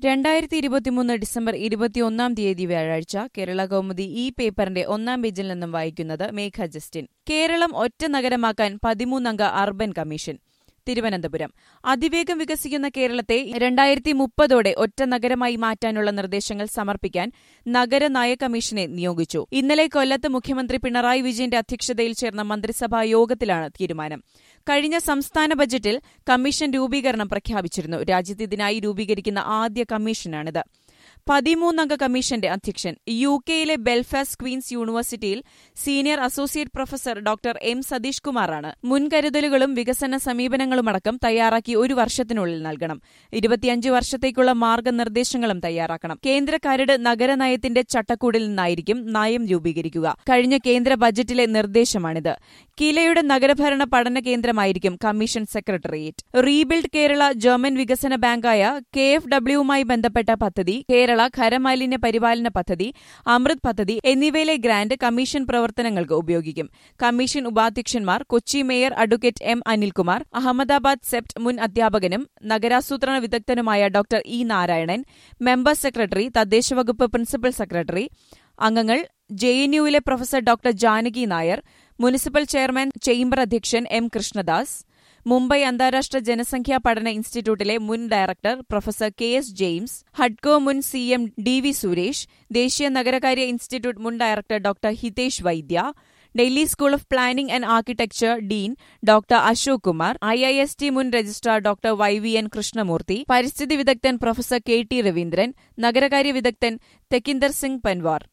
രണ്ടായിരത്തി ഇരുപത്തിമൂന്ന് ഡിസംബർ ഇരുപത്തിയൊന്നാം തീയതി വ്യാഴാഴ്ച കേരള കൗമുദി ഈ പേപ്പറിന്റെ ഒന്നാം പേജിൽ നിന്നും വായിക്കുന്നത് മേഘ ജസ്റ്റിൻ കേരളം ഒറ്റ നഗരമാക്കാൻ പതിമൂന്നംഗ അർബൻ കമ്മീഷൻ തിരുവനന്തപുരം അതിവേഗം വികസിക്കുന്ന കേരളത്തെ രണ്ടായിരത്തി മുപ്പതോടെ ഒറ്റ നഗരമായി മാറ്റാനുള്ള നിർദ്ദേശങ്ങൾ സമർപ്പിക്കാൻ നഗര നയ കമ്മീഷനെ നിയോഗിച്ചു ഇന്നലെ കൊല്ലത്ത് മുഖ്യമന്ത്രി പിണറായി വിജയന്റെ അധ്യക്ഷതയിൽ ചേർന്ന മന്ത്രിസഭാ യോഗത്തിലാണ് തീരുമാനം കഴിഞ്ഞ സംസ്ഥാന ബജറ്റിൽ കമ്മീഷൻ രൂപീകരണം പ്രഖ്യാപിച്ചിരുന്നു രാജ്യത്ത് ഇതിനായി രൂപീകരിക്കുന്ന ആദ്യ കമ്മീഷനാണിത് പതിമൂന്നംഗ കമ്മീഷന്റെ അധ്യക്ഷൻ യു കെയിലെ ബെൽഫാസ്റ്റ് ക്വീൻസ് യൂണിവേഴ്സിറ്റിയിൽ senior associate professor doctor M Satheesh കുമാറാണ് മുൻകരുതലുകളും വികസന സമീപനങ്ങളുമടക്കം തയ്യാറാക്കി ഒരു വർഷത്തിനുള്ളിൽ നൽകണം ഇരുപത്തിയഞ്ച് വർഷത്തേക്കുള്ള മാർഗനിർദ്ദേശങ്ങളും തയ്യാറാക്കണം കേന്ദ്ര കരട് നഗരനയത്തിന്റെ ചട്ടക്കൂടിൽ നിന്നായിരിക്കും നയം രൂപീകരിക്കുക കഴിഞ്ഞ കേന്ദ്ര ബജറ്റിലെ നിർദ്ദേശമാണിത് കിലയുടെ നഗരഭരണ പഠന കേന്ദ്രമായിരിക്കും commission secretariat rebuild Kerala German വികസന ബാങ്കായ കെ എഫ് ഡബ്ല്യുവുമായി ബന്ധപ്പെട്ട പദ്ധതി കേരള ഖരമാലിന്യ പരിപാലന പദ്ധതി അമൃത് പദ്ധതി എന്നിവയിലെ ഗ്രാന്റ് കമ്മീഷൻ പ്രവർത്തനങ്ങൾക്ക് ഉപയോഗിക്കും കമ്മീഷൻ ഉപാധ്യക്ഷന്മാർ Kochi mayor advocate M Anilkumar Ahmedabad CEPT മുൻ അധ്യാപകനും നഗരാസൂത്രണ വിദഗ്ധനുമായ doctor E Narayanan member secretary തദ്ദേശവകുപ്പ് പ്രിൻസിപ്പൽ സെക്രട്ടറി അംഗങ്ങൾ ജെ എൻ യുവിലെ professor doctor Janaki Nair municipal chairman chamber അധ്യക്ഷൻ എം കൃഷ്ണദാസ് മുംബൈ അന്താരാഷ്ട്ര ജനസംഖ്യാ പഠന ഇൻസ്റ്റിറ്റ്യൂട്ടിലെ മുൻ director professor K S James ഹഡ്കോ മുൻ C M D V Suresh ദേശീയ നഗരകാര്യ ഇൻസ്റ്റിറ്റ്യൂട്ട് മുൻ director doctor Hitesh Vaidya Delhi school of planning and architecture dean doctor Ashok Kumar I I S T മുൻ registrar doctor Y V N Krishnamurthy പരിസ്ഥിതി വിദഗ്ധൻ പ്രൊഫസർ കെ ടി രവീന്ദ്രൻ നഗരകാര്യ വിദഗ്ധൻ തെക്കിന്ദർ സിംഗ് പൻവാർ